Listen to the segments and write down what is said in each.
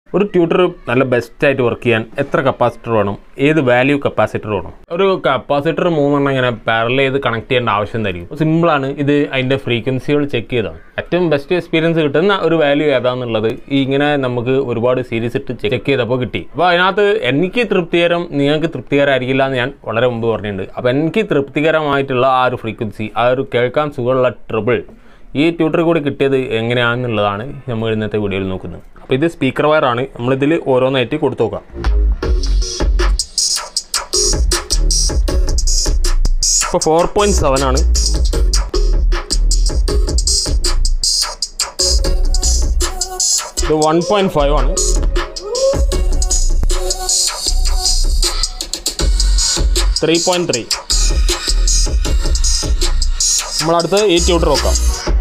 ഒരു ട്യൂട്ടർ നല്ല ബെസ്റ്റ് ആയിട്ട് വർക്ക് ചെയ്യാൻ എത്ര കപ്പാസിറ്റർ വേണം ഏത് വാല്യൂ കപ്പാസിറ്റർ വേണം ഒരു കപ്പാസിറ്റർ മൂന്നെണ്ണം ഇങ്ങനെ പാരൽ ചെയ്ത് കണക്ട് ചെയ്യേണ്ട ആവശ്യം തരും സിമ്പിളാണ് ഇത് അതിൻ്റെ ഫ്രീക്വൻസികൾ ചെക്ക് ചെയ്താണ് ഏറ്റവും ബെസ്റ്റ് എക്സ്പീരിയൻസ് കിട്ടുന്ന ഒരു വാല്യൂ ഏതാണെന്നുള്ളത് ഈ ഇങ്ങനെ നമുക്ക് ഒരുപാട് സീരീസ് ഇട്ട് ചെക്ക് ചെയ്തപ്പോൾ കിട്ടി അപ്പോൾ അതിനകത്ത് എനിക്ക് തൃപ്തികരം നിങ്ങൾക്ക് തൃപ്തികരമായിരിക്കില്ല എന്ന് ഞാൻ വളരെ മുമ്പ് പറഞ്ഞിട്ടുണ്ട് അപ്പോൾ എനിക്ക് തൃപ്തികരമായിട്ടുള്ള ആ ഒരു ഫ്രീക്വൻസി ആ ഒരു കേൾക്കാൻ സുഖമുള്ള ട്രിബിൾ ഈ ട്യൂട്ടർ കൂടി കിട്ടിയത് എങ്ങനെയാണെന്നുള്ളതാണ് നമ്മൾ ഇന്നത്തെ വീഡിയോയിൽ നോക്കുന്നത് അപ്പോൾ ഇത് സ്പീക്കർ വയറാണ് നമ്മളിതിൽ ഓരോന്നായിട്ട് കൊടുത്തു നോക്കാം ഇപ്പോൾ ഫോർ പോയിൻറ്റ് സെവൻ ആണ് ഇത് വൺ പോയിൻറ്റ് ഫൈവ് ആണ് ത്രീ പോയിൻറ്റ് ത്രീ നമ്മളടുത്ത് ഈ ട്യൂട്ടർ നോക്കാം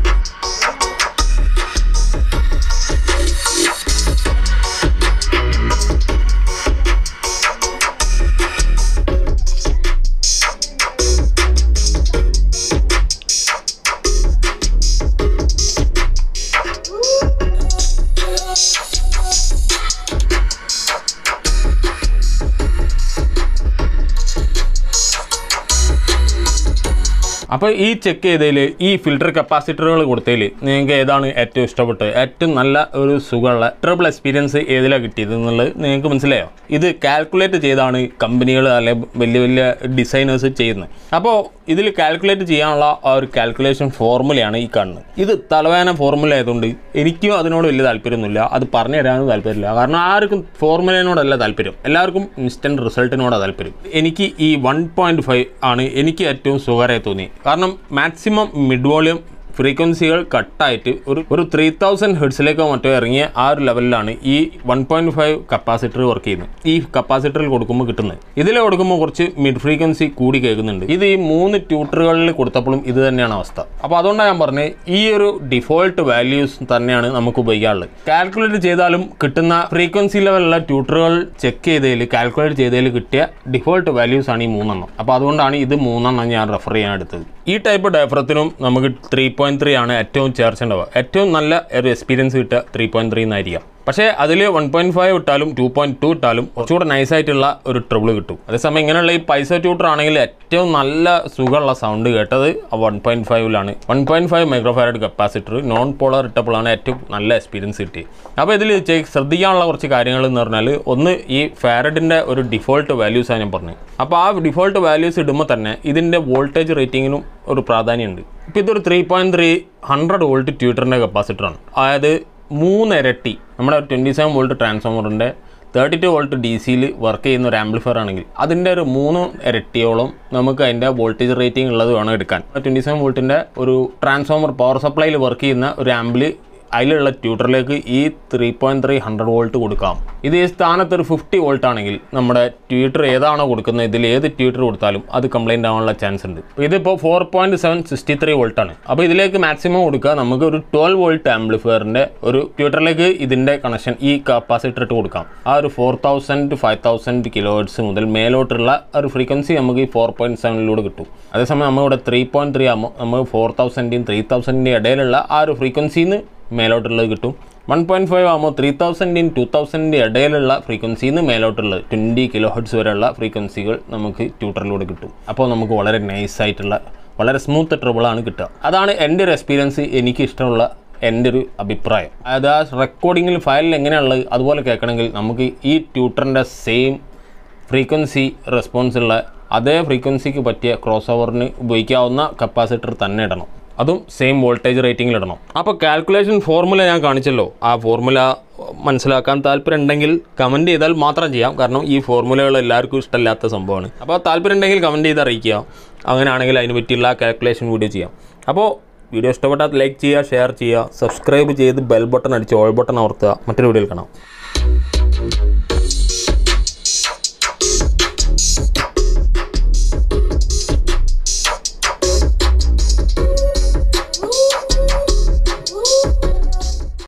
അപ്പോൾ ഈ ചെക്ക് ചെയ്തതിൽ ഈ ഫിൽറ്റർ കപ്പാസിറ്ററുകൾ കൊടുത്തതിൽ നിങ്ങൾക്ക് ഏതാണ് ഏറ്റവും ഇഷ്ടപ്പെട്ടത് ഏറ്റവും നല്ല ഒരു സുഖമുള്ള ട്രിപ്പിൾ എക്സ്പീരിയൻസ് ഏതിലാണ് കിട്ടിയത് എന്നുള്ളത് നിങ്ങൾക്ക് മനസ്സിലായോ ഇത് കാൽക്കുലേറ്റ് ചെയ്താണ് കമ്പനികൾ അല്ലെ വലിയ വലിയ ഡിസൈനേഴ്സ് ചെയ്യുന്നത് അപ്പോൾ ഇതിൽ കാൽക്കുലേറ്റ് ചെയ്യാനുള്ള ആ ഒരു കാൽക്കുലേഷൻ ഫോർമുലയാണ് ഈ കാണുന്നത് ഇത് തലവേന ഫോർമുല ആയതുകൊണ്ട് എനിക്കും അതിനോട് വലിയ താല്പര്യമൊന്നുമില്ല അത് പറഞ്ഞു തരാനും താല്പര്യമില്ല കാരണം ആർക്കും ഫോർമുലയോടല്ല താല്പര്യം എല്ലാവർക്കും ഇൻസ്റ്റൻറ്റ് റിസൾട്ടിനോടാണ് താല്പര്യം എനിക്ക് ഈ വൺ പോയിൻറ്റ് ഫൈവ് ആണ് എനിക്ക് ഏറ്റവും സുഖകരമായി തോന്നി കാരണം മാക്സിമം മിഡ് വോളിയം ഫ്രീക്വൻസികൾ കട്ടായിട്ട് ഒരു ഒരു ത്രീ തൗസൻഡ് ഹെഡ്സിലേക്കോ മറ്റോ ഇറങ്ങിയ ആ ഒരു ലെവലിലാണ് ഈ one point five capacitor work ചെയ്യുന്നത് ഈ കപ്പാസിറ്ററിൽ കൊടുക്കുമ്പോൾ കിട്ടുന്നത് ഇതിൽ കൊടുക്കുമ്പോൾ കുറച്ച് മിഡ് ഫ്രീക്വൻസി കൂടി കേൾക്കുന്നുണ്ട് ഇത് ഈ മൂന്ന് ട്യൂട്ടറുകളിൽ കൊടുത്തപ്പോഴും ഇത് തന്നെയാണ് അവസ്ഥ അപ്പോൾ അതുകൊണ്ടാണ് ഞാൻ പറഞ്ഞത് ഈ ഒരു ഡിഫോൾട്ട് വാല്യൂസ് തന്നെയാണ് നമുക്ക് ഉപയോഗിക്കാനുള്ളത് കാൽക്കുലേറ്റ് ചെയ്താലും കിട്ടുന്ന ഫ്രീക്വൻസി ലെവലുള്ള ട്യൂട്ടറുകൾ ചെക്ക് ചെയ്തതിൽ കാൽക്കുലേറ്റ് ചെയ്തതിൽ കിട്ടിയ ഡിഫോൾട്ട് വാല്യൂസ് ആണ് ഈ മൂന്നെണ്ണം അപ്പോൾ അതുകൊണ്ടാണ് ഇത് മൂന്നെണ്ണം ഞാൻ റെഫർ ചെയ്യാൻ എടുത്തത് ഈ ടൈപ്പ് ഡയഫ്രത്തിനും നമുക്ക് ത്രീ പോയിൻറ്റ് ത്രീ ആണ് ഏറ്റവും ചേർച്ച ഉണ്ടാവുക ഏറ്റവും നല്ല ഒരു എക്സ്പീരിയൻസ് കിട്ടുക ത്രീ പോയിൻറ്റ് ത്രീ എന്നായിരിക്കാം പക്ഷേ അതിൽ വൺ പോയിൻറ്റ് ഫൈവ് ഇട്ടാലും ടു പോയിൻറ്റ് ടു ഇട്ടാലും കുറച്ചുകൂടെ നൈസായിട്ടുള്ള ഒരു ട്രിബിൾ കിട്ടും അതേസമയം ഇങ്ങനെയുള്ള ഈ പൈസ ട്യൂട്ടർ ആണെങ്കിൽ ഏറ്റവും നല്ല സുഖമുള്ള സൗണ്ട് കേട്ടത് വൺ പോയിൻറ്റ് ഫൈവിലാണ് one point five microfarad capacitor non polar ഇട്ടപ്പോഴാണ് ഏറ്റവും നല്ല എക്സ്പീരിയൻസ് കിട്ടിയത് അപ്പോൾ ഇതിൽ ശ്രദ്ധിക്കാനുള്ള കുറച്ച് കാര്യങ്ങൾ എന്ന് പറഞ്ഞാൽ ഒന്ന് ഈ ഫാരഡിൻ്റെ ഒരു ഡിഫോൾട്ട് വാല്യൂസാണ് ഞാൻ പറഞ്ഞത് അപ്പോൾ ആ ഡിഫോൾട്ട് വാല്യൂസ് ഇടുമ്പോൾ തന്നെ ഇതിൻ്റെ വോൾട്ടേജ് റേറ്റിങ്ങിനും ഒരു പ്രാധാന്യമുണ്ട് ഇപ്പോൾ ഇതൊരു three point three hundred volt ട്യൂട്ടറിൻ്റെ കപ്പാസിറ്ററാണ് അതായത് മൂന്നിരട്ടി നമ്മുടെ ട്വൻറ്റി സെവൻ വോൾട്ട് ട്രാൻസ്ഫോമറിൻ്റെ തേർട്ടി ടു വോൾട്ട് ഡി സിയിൽ വർക്ക് ചെയ്യുന്ന ഒരു ആംപ്ലിഫയർ ആണെങ്കിൽ അതിൻ്റെ ഒരു മൂന്ന് ഇരട്ടിയോളം നമുക്ക് അതിൻ്റെ വോൾട്ടേജ് റേറ്റിംഗ് ഉള്ളത് വേണം എടുക്കാൻ ട്വൻറ്റി സെവൻ വോൾട്ടിൻ്റെ ഒരു ട്രാൻസ്ഫോമർ പവർ സപ്ലൈയിൽ വർക്ക് ചെയ്യുന്ന ഒരു ആംബിൾ അതിലുള്ള ട്യൂട്ടറിലേക്ക് ഈ three point three hundred volt കൊടുക്കാം ഇത് ഈ സ്ഥാനത്ത് ഒരു ഫിഫ്റ്റി വോൾട്ട് ആണെങ്കിൽ നമ്മുടെ ട്യൂട്ടർ ഏതാണോ കൊടുക്കുന്നത് ഇതിൽ ഏത് ട്യൂട്ടർ കൊടുത്താലും അത് കംപ്ലൈൻറ്റ് ആവാനുള്ള ചാൻസ് ഉണ്ട് അപ്പോൾ ഇതിപ്പോൾ four point seven sixty three വോൾട്ടാണ് അപ്പോൾ ഇതിലേക്ക് മാക്സിമം കൊടുക്കുക നമുക്ക് ഒരു ട്വൽവ് വോൾട്ട് ആംപ്ലിഫയറിൻ്റെ ഒരു ട്യൂട്ടറിലേക്ക് ഇതിൻ്റെ കണക്ഷൻ ഈ കപ്പാസിറ്റർ ഇട്ട് കൊടുക്കാം ആ ഒരു four thousand five thousand kilo hertz മുതൽ മേലോട്ടുള്ള ഒരു ഫ്രീക്വൻസി നമുക്ക് ഈ ഫോർ പോയിൻറ്റ് സെവനിലൂടെ കിട്ടും അതേസമയം നമ്മളിവിടെ ത്രീ പോയിൻറ്റ് ത്രീ ആകുമ്പോൾ നമ്മൾ ഫോർ തൗസൻഡിൻ്റെയും ത്രീ തൗസൻഡിൻ്റെയും ഇടയിലുള്ള ആ ഒരു ഫ്രീക്വൻസിയിൽ നിന്ന് മേലോട്ടുള്ളത് കിട്ടും വൺ പോയിൻറ്റ് ഫൈവ് ആകുമ്പോൾ ത്രീ തൗസൻഡിൻ ടു തൗസൻഡിൻ്റെ ഇടയിലുള്ള ഫ്രീക്വൻസിയിൽ നിന്ന് മേലോട്ടുള്ളത് ട്വൻറ്റി കിലോ ഹെഡ്സ് വരെയുള്ള ഫ്രീക്വൻസികൾ നമുക്ക് ട്യൂട്ടറിലൂടെ കിട്ടും അപ്പോൾ നമുക്ക് വളരെ നൈസായിട്ടുള്ള വളരെ സ്മൂത്ത് ട്രിബിളാണ് കിട്ടുക അതാണ് എൻ്റെ ഒരു എക്സ്പീരിയൻസ് എനിക്ക് ഇഷ്ടമുള്ള എൻ്റെ ഒരു അഭിപ്രായം അതായത് ആ റെക്കോർഡിങ്ങിൽ ഫയലിൽ എങ്ങനെയുള്ളത് അതുപോലെ കേൾക്കണമെങ്കിൽ നമുക്ക് ഈ ട്യൂട്ടറിൻ്റെ സെയിം ഫ്രീക്വൻസി റെസ്പോൺസ് ഉള്ള അതേ ഫ്രീക്വൻസിക്ക് പറ്റിയ ക്രോസ് ഓവറിന് ഉപയോഗിക്കാവുന്ന കപ്പാസിറ്റർ തന്നെ ഇടണം അതും സെയിം വോൾട്ടേജ് റേറ്റിംഗിൽ ഇടണം അപ്പോൾ കാൽക്കുലേഷൻ ഫോർമുല ഞാൻ കാണിച്ചല്ലോ ആ ഫോർമുല മനസ്സിലാക്കാൻ താല്പര്യം ഉണ്ടെങ്കിൽ കമൻറ്റ് ചെയ്താൽ മാത്രം ചെയ്യാം കാരണം ഈ ഫോർമുലകൾ എല്ലാവർക്കും ഇഷ്ടമില്ലാത്ത സംഭവമാണ് അപ്പോൾ താല്പര്യം ഉണ്ടെങ്കിൽ കമൻറ്റ് ചെയ്ത് അറിയിക്കുക അങ്ങനെയാണെങ്കിൽ അതിന് പറ്റിയുള്ള കാൽക്കുലേഷൻ വീഡിയോ ചെയ്യാം അപ്പോൾ വീഡിയോ ഇഷ്ടപ്പെട്ടാൽ ലൈക്ക് ചെയ്യുക ഷെയർ ചെയ്യുക സബ്സ്ക്രൈബ് ചെയ്ത് ബെൽ ബട്ടൺ അടിച്ച് ഓൾ ബട്ടൺ അമർത്തുക മറ്റൊരു വീഡിയോയിൽ കാണാം